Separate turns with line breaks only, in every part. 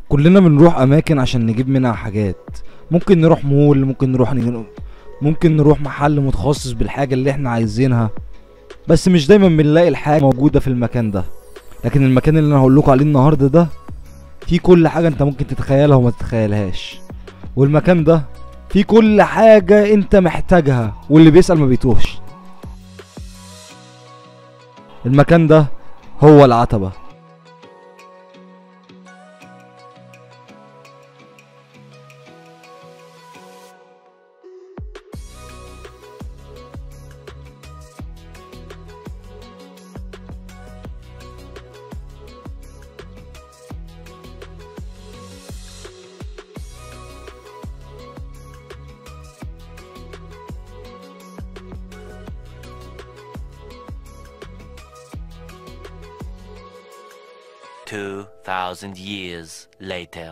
كلنا بنروح اماكن عشان نجيب منها حاجات ممكن نروح مول ممكن نروح نج... ممكن نروح محل متخصص بالحاجة اللي احنا عايزينها بس مش دايما بنلاقي الحاجة موجودة في المكان ده لكن المكان اللي انا هقول لكم عليه النهارده ده فيه كل حاجة انت ممكن تتخيلها وما تتخيلهاش والمكان ده فيه كل حاجة انت محتاجها واللي بيسأل ما بيتوهش المكان ده هو العتبة
Two thousand years later.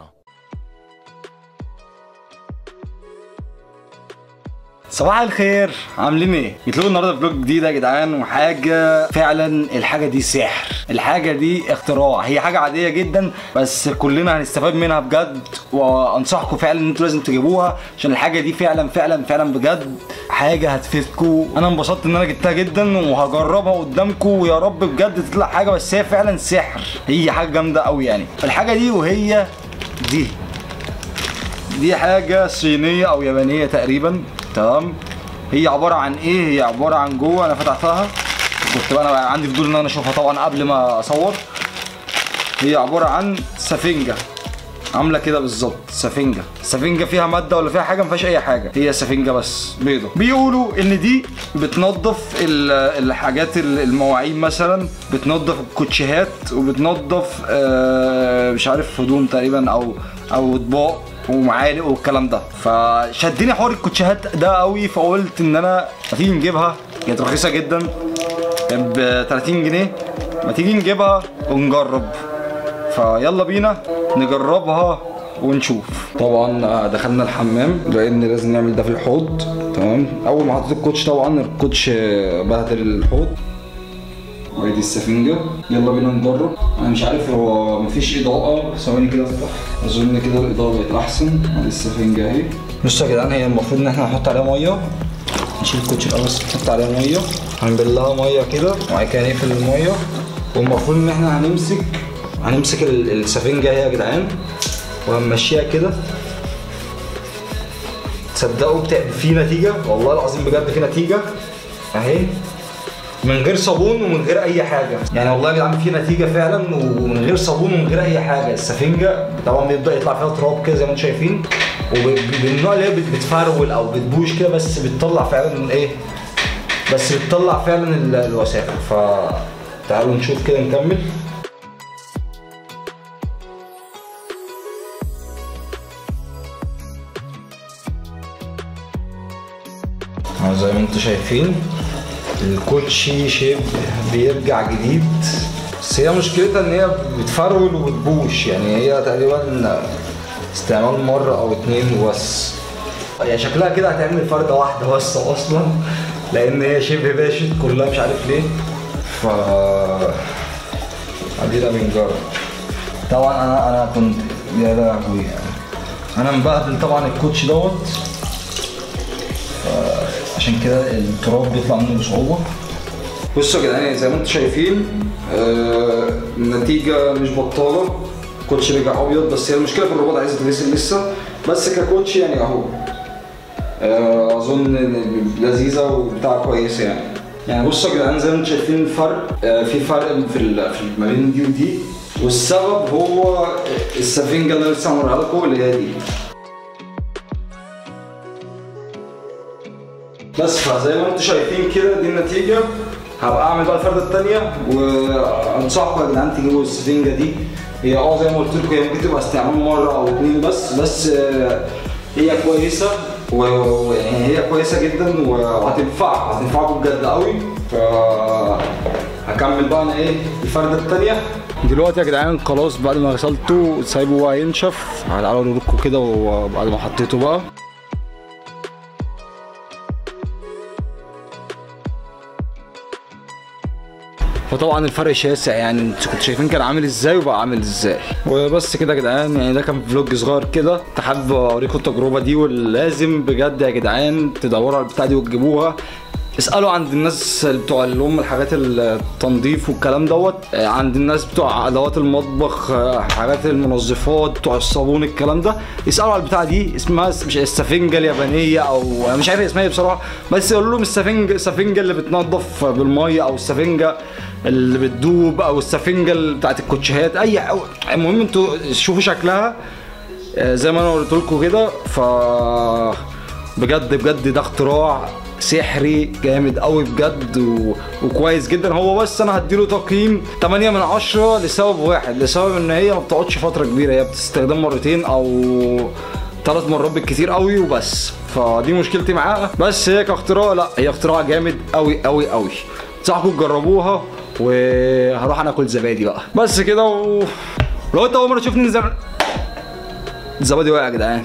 صباح الخير عاملين ايه؟ جيت لكم النهارده فلوج جديد يا جدعان وحاجه فعلا الحاجه دي سحر الحاجه دي اختراع هي حاجه عاديه جدا بس كلنا هنستفاد منها بجد وانصحكم فعلا ان انتوا لازم تجيبوها عشان الحاجه دي فعلا فعلا فعلا بجد حاجه هتفيدكم انا انبسطت ان انا جبتها جدا وهجربها قدامكم ويا رب بجد تطلع حاجه بس هي فعلا سحر هي حاجه جامده قوي يعني الحاجه دي وهي دي دي حاجة صينية أو يابانية تقريبا تمام هي عبارة عن إيه؟ هي عبارة عن جوه أنا فتحتها كنت بقى أنا عندي فضول إن أنا أشوفها طبعا قبل ما أصور هي عبارة عن سفنجة عاملة كده بالظبط سفنجة سفنجة فيها مادة ولا فيها حاجة ما فيهاش أي حاجة هي سفنجة بس بيضة بيقولوا إن دي بتنظف ال- الحاجات ال- المواعين مثلا بتنظف الكوتشيهات وبتنظف آه، مش عارف هدوم تقريبا أو أو أطباق ومعالق والكلام ده فشدني حوار الكوتشيهات ده قوي فقلت ان انا ما تيجي نجيبها كانت رخيصه جدا ب 30 جنيه ما تيجي نجيبها ونجرب فيلا بينا نجربها ونشوف طبعا دخلنا الحمام لان لازم نعمل ده في الحوض تمام اول ما حطيت الكوتش طبعا الكوتش بهدل الحوض وادي السفنجة يلا بينا نجرب انا مش عارف هو مفيش اضاءة ثواني كده افتح اظن كده الاضاءة بقت احسن ادي السفنجة اهي بصوا يا جدعان هي المفروض ان احنا هنحط عليها مية نشيل الكوتش الاول بس نحط عليها مية هنبل لها مية كده وبعد كده نقفل المية والمفروض ان احنا هنمسك هنمسك ال- السفنجة اهي يا جدعان وهنمشيها كده تصدقوا بتا... في نتيجة والله العظيم بجد في نتيجة اهي من غير صابون ومن غير اي حاجه يعني والله يا جدعان في نتيجه فعلا ومن غير صابون ومن غير اي حاجه السفنجه طبعا بيبدا يطلع فيها تراب كده زي ما انتم شايفين وبالنوع اللي هي بت- بتفرول او بتبوش كده بس بتطلع فعلا ايه بس بتطلع فعلا ال- الوساخه ف تعالوا نشوف كده نكمل أهو زي ما انتم شايفين الكوتشي شيب بيرجع جديد بس هي مشكلتها ان هي بتفرول وبتبوش يعني هي تقريبا استعمال مرة او اتنين وبس هي شكلها كده هتعمل فردة واحدة بس اصلا لان هي شبه باشت كلها مش عارف ليه ف ادينا بنجرب طبعا انا انا كنت يا لهوي انا مبهدل طبعا الكوتش دوت عشان كده التراب بيطلع منه بصعوبه بصوا يا جدعان زي ما انتم شايفين آه النتيجه مش بطاله الكوتش رجع ابيض بس هي المشكله في الرباط عايزه تتغسل لسه بس ككوتش يعني اهو آه اظن إن لذيذه وبتاع كويس يعني يعني بصوا يا جدعان زي ما انتم شايفين الفرق آه في فرق في ال- في ما بين دي ودي والسبب هو السفنجه اللي أنا لسه هوريها لكم اللي هي دي بس فزي ما انتم شايفين كده دي النتيجة هبقى اعمل بقى الفردة التانية وانصحكم يا جدعان تجيبوا السفنجة دي هي اه زي ما قلت لكم هي ممكن تبقى استعمال مرة او اتنين بس بس آه، هي كويسة و- ويعني هي كويسة جدا وهتنفع هتنفعكم بجد قوي ف هكمل بقى انا ايه الفردة التانية دلوقتي يا جدعان خلاص بعد ما غسلته سايبه بقى ينشف تعالوا اوريكم كده وبعد ما حطيته بقى فطبعا الفرق شاسع يعني انتوا كنتوا شايفين كان عامل ازاي وبقى عامل ازاي وبس كده يا جدعان يعني ده كان فلوج صغير كده كنت حابب اوريكم التجربه دي ولازم بجد يا جدعان تدوروا على البتاع دي وتجيبوها اسالوا عند الناس بتوع اللي هم الحاجات التنظيف والكلام دوت آه، عند الناس بتوع ادوات المطبخ آه، حاجات المنظفات بتوع الصابون الكلام ده اسالوا على البتاعه دي اسمها س- مش السفنجه اليابانيه او أنا مش عارف اسمها ايه بصراحه بس يقولوا لهم السفنج السفنجه اللي بتنظف بالميه او السفنجه اللي بتدوب او السفنجه اللي بتاعت الكوتشيهات اي أو- المهم انتوا شوفوا شكلها آه، زي ما انا قلت لكم كده ف بجد بجد ده اختراع سحري جامد قوي بجد و... وكويس جدا هو بس انا هديله تقييم 8 من 10 لسبب واحد لسبب ان هي ما بتقعدش فتره كبيره هي بتستخدم مرتين او ثلاث مرات بالكتير قوي وبس فدي مشكلتي معاها بس هي كاختراع لا هي اختراع جامد قوي قوي قوي انصحكم تجربوها وهروح انا اكل زبادي بقى بس كده و... لو انت اول مره تشوفني زب... الزبادي واقع يا جدعان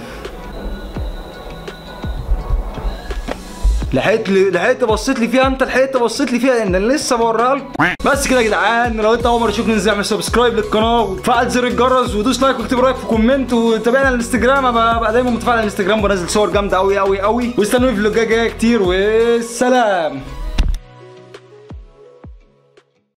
لحقت لي لحقت بصيت لي فيها انت لحقت بصيت لي فيها لان انا لسه بوريها لكم بس كده يا جدعان لو انت اول مره تشوفني انزل اعمل سبسكرايب للقناه وتفعل زر الجرس ودوس لايك واكتب رايك في كومنت وتابعنا على الانستجرام ابقى بقى دايما متفاعل على الانستجرام بنزل صور جامده قوي قوي قوي واستنوني في فلوجات جايه كتير والسلام